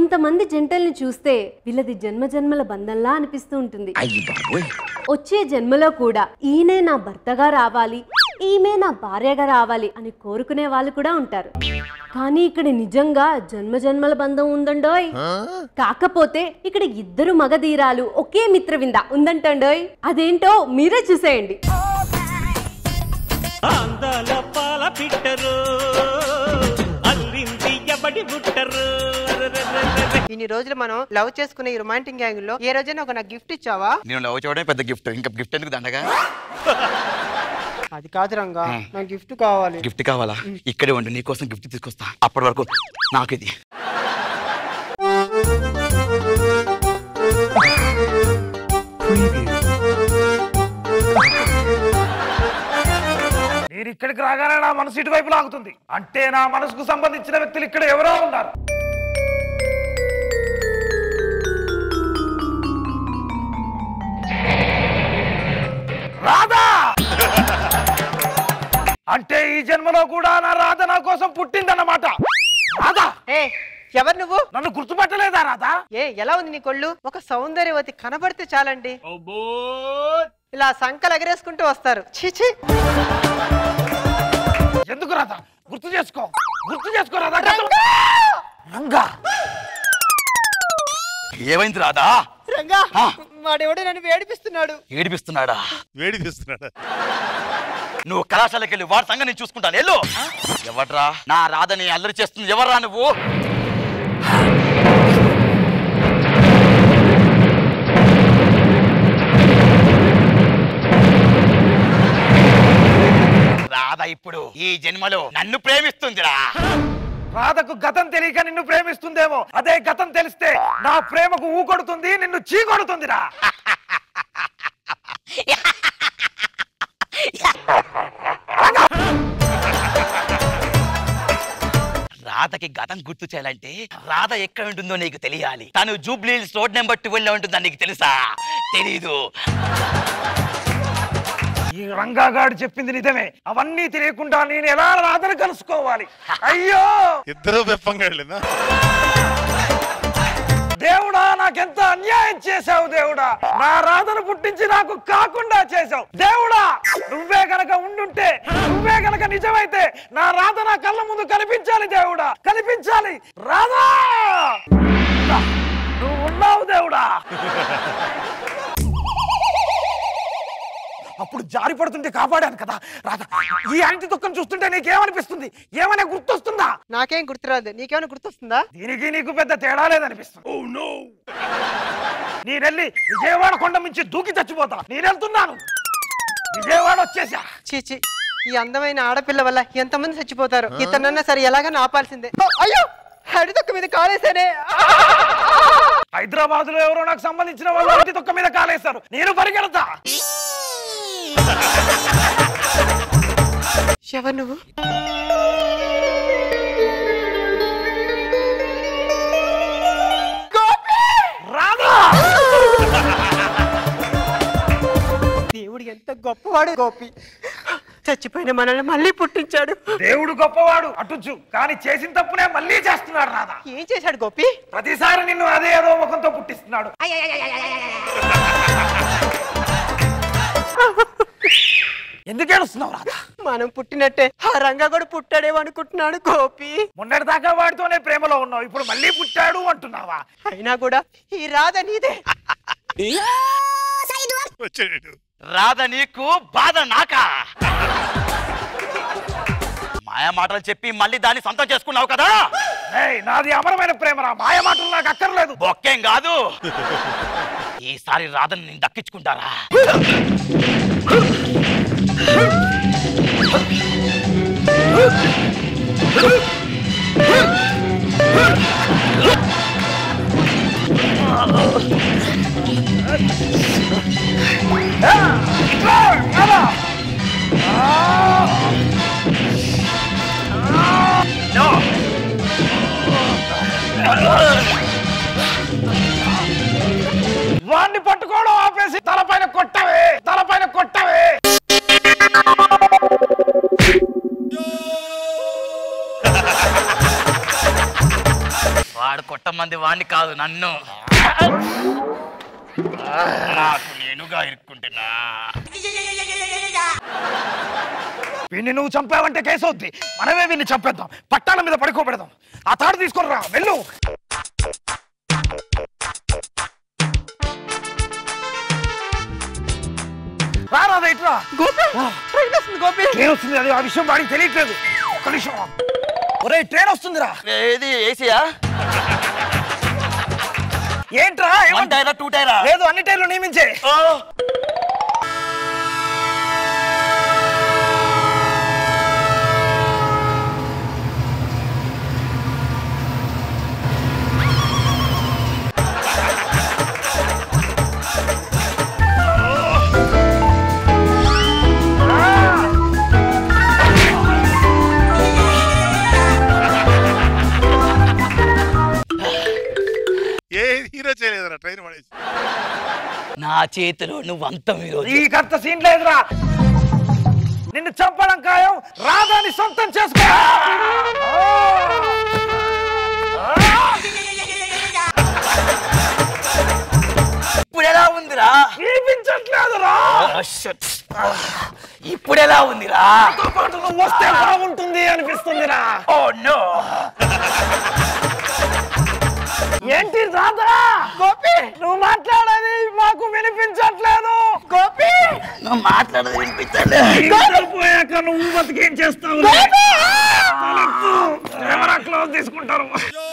ఇంతమంది జంటల్ని చూస్తే వీళ్ళది జన్మ జన్మల బంధంలా అనిపిస్తూ ఉంటుంది అయ్యి బాబోయ్ వచ్చే జన్మలో కూడా ఈయనే నా భర్తగా రావాలి ఈమె నా భార్యగా రావాలి అని కోరుకునే వాళ్ళు కూడా ఉంటారు కానీ ఇక్కడ నిజంగా జన్మ జన్మల బంధం ఉందండోయ్ కాకపోతే ఇక్కడ ఇద్దరు మగధీరాలు ఒకే మిత్రవింద ఉందంటండోయ్ అదేంటో మీరే చూసేయండి అందాల పాల పిట్టరు అల్లింది ఎవడి బుట్టరు ఇన్ని రోజులు మనం లవ్ చేసుకునే ఈ రొమాంటిక్ గ్యాంగ్ లో ఏ రోజైనా ఒక నాకు గిఫ్ట్ ఇచ్చావా నేను లవ్ చేయడమే పెద్ద గిఫ్ట్ ఇంకా గిఫ్ట్ ఎందుకు దండగా అది కాదు రంగా నాకు గిఫ్ట్ కావాలి గిఫ్ట్ కావాలా ఇక్కడే ఉండు నీకోసం గిఫ్ట్ తీసుకొస్తా అప్పటి వరకు నాకు ఇది నేను ఇక్కడికి రాగానే నా మనసు ఇటువైపు లాగుతుంది అంటే నా మనసుకు సంబంధించిన వ్యక్తులు ఇక్కడ ఎవరో ఉన్నారు రాధా అంటే ఈ జన్మలో కూడా నా రాధ నా కోసం పుట్టిందన్నమాట రాధా ఏ ఎవరు నువ్వు నన్ను గుర్తుపట్టలేదా రాధా ఏ ఎలా ఉంది నీ కొళ్ళు ఒక సౌందర్యవతి కనబడితే చాలండి ఇలా సంకలు ఎగరేసుకుంటూ వస్తారు చీచి ఎందుకు రాధా గుర్తు చేసుకో గుర్తు చేసుకో రాధా రంగా ఏమైంది రాదా రంగా ఆ. వాడెవడో నన్ను వేడిపిస్తున్నాడు ఏడిపిస్తున్నాడా వేడి తీస్తున్నాడు నువ్వు కళాశాలకి వెళ్ళి వాడి సంగతి నేను చూసుకుంటాను వెళ్ళు ఎవడ్రా నా రాధని అల్లరి చేస్తుంది ఎవర్రా నువ్వు రాధ ఇప్పుడు ఈ జన్మలో నన్ను ప్రేమిస్తుందిరా రాధకు గతం తెలియక నిన్ను ప్రేమిస్తుందేమో అదే గతం తెలిస్తే నా ప్రేమకు ఊ కొడుతుంది నిన్ను చీ కొడుతుందిరా రాధకి గతం గుర్తు చేయాలంటే రాధ ఎక్కడ ఉంటుందో నీకు తెలియాలి తను Jubilee Hills road number twelve ఉంటుందని నీకు తెలుసా తెలీదు ఈ రంగాగాడు చెప్పింది నిజమే అవన్నీ తెలియకుండా నేను ఎలా రాధను కలుసుకోవాలి అయ్యో ఇద్దరు బెప్పంగా వెళ్ళిందా దేవుడా నాకెంత అన్యాయం చేశావు దేవుడా నా రాధను పుట్టించి నాకు కాకుండా చేశావు దేవుడా నువ్వే గనక ఉండుంటే నువ్వే గనక నిజమైతే నా రాధ నా కళ్ళ ముందు కనిపించాలి దేవుడా కనిపించాలి రాధా నువ్వు ఉన్నావు దేవుడా అప్పుడు జారి పడుతుంటే కాపాడాను కదా రాధా ఈ అంటి దుఃఖం చూస్తుంటే నీకేమనిపిస్తుంది ఏమైనా గుర్తొస్తుందా నాకేం గుర్తురాదు నీకేమైనా గుర్తొస్తుందా దీనికి నీకు పెద్ద తేడా లేదనిపిస్తుంది నేనెళ్ళి విజయవాడ కొండ మించి దూకి చచ్చిపోతా నేను వెళ్తున్నాను విజయవాడ వచ్చేసా చీచి ఈ అందమైన ఆడపిల్ల వల్ల ఎంతమంది చచ్చిపోతారు ఇతనన్నా సరే ఎలాగైనా ఆపాల్సిందే ఓ, అయ్యో అడి తొక్క మీద కాలేసానే హైదరాబాద్ లో ఎవరో నాకు సంబంధించిన వాళ్ళు ఇంటి తొక్క మీద కాలేస్తారు నేను పరిగెడతా ఎవరు నువ్వు రాధా దేవుడు ఎంత గొప్పవాడు గోపి చచ్చిపోయిన మనల్ని మళ్ళీ పుట్టించాడు దేవుడు గొప్పవాడు అటుచు కానీ చేసిన తప్పునే మళ్ళీ చేస్తున్నాడు రాధా ఏం చేశాడు గోపి ప్రతిసారి నిన్ను అదే ఏదో ముఖంతో పుట్టిస్తున్నాడు ఎందుకు ఏడుస్తున్నావు రాధా మనం పుట్టినట్టే ఆ రంగా కూడా పుట్టాడేమో అనుకుంటున్నాడు గోపి మొన్నటి దాకా వాడితోనే ప్రేమలో ఉన్నావు ఇప్పుడు మళ్ళీ పుట్టాడు అంటున్నావా అయినా కూడా ఈ రాధ నీదే వచ్చాడు రాధ నీకు బాధ నాకా మాయా మాటలు చెప్పి మళ్ళీ దాన్ని సొంతం చేసుకున్నావు కదా ఏయ్, నాది అమరమైన ప్రేమరా మాయ మాటలు నాకు అక్కర్లేదు బొక్కేం కాదు ఈసారి రాధని నేను దక్కించుకుంటారా ఇట్లా, రాధా. వాణ్ణి పట్టుకోవడం ఆపేసి తలపైన కొట్టవే తలపైన కొట్టవే వాడు కొట్టమంది మంది వాణ్ణి కాదు నన్ను నాకు నేనుగా ఇరుక్కుంటున్నా వీడిని నువ్వు చంపావంటే కేసు అవుద్ది మనమే వీడిని చంపేద్దాం పట్టాల మీద పడుకోబెడదాం ఆ తాడు తీసుకొని రా వెళ్ళు రా రాదా ఇట్లా గోపి ట్రైన్ వస్తుంది గోపి ట్రైన్ వస్తుంది అది ఆ విషయం వాడికి తెలియట్లేదు ఒక్క నిమిషం ఒరే ట్రైన్ వస్తుందిరా ఏది ఏసీయా ఏంట్రా వన్ ఏమంటా టైరా టూ టైరా లేదు అన్ని టైర్లు నియమించే ఓ ఏ హీరో చేయలేదురా ట్రైన్ పడేసి నా చేతిలో నువ్వు అంతం ఈరోజు నీకంత సీన్ లేదురా నిన్ను చంపడం ఖాయం రాధాని సొంతం చేసుకో ఇప్పుడు ఎలా ఉందిరా చూపించట్లేదురా Oh, shit. ఇప్పుడు ఎలా ఉందిరా తో పాటు నువ్వు వస్తే బాగుంటుంది అనిపిస్తుందిరా ఓ నో ఏంటి రాధా గోపి నువ్వు మాట్లాడేది మాకు వినిపించట్లేదు గోపి నువ్వు మాట్లాడదు వినిపించలే పోయాక నువ్వు బతికేం చేస్తావు కెమెరా క్లోజ్ తీసుకుంటారు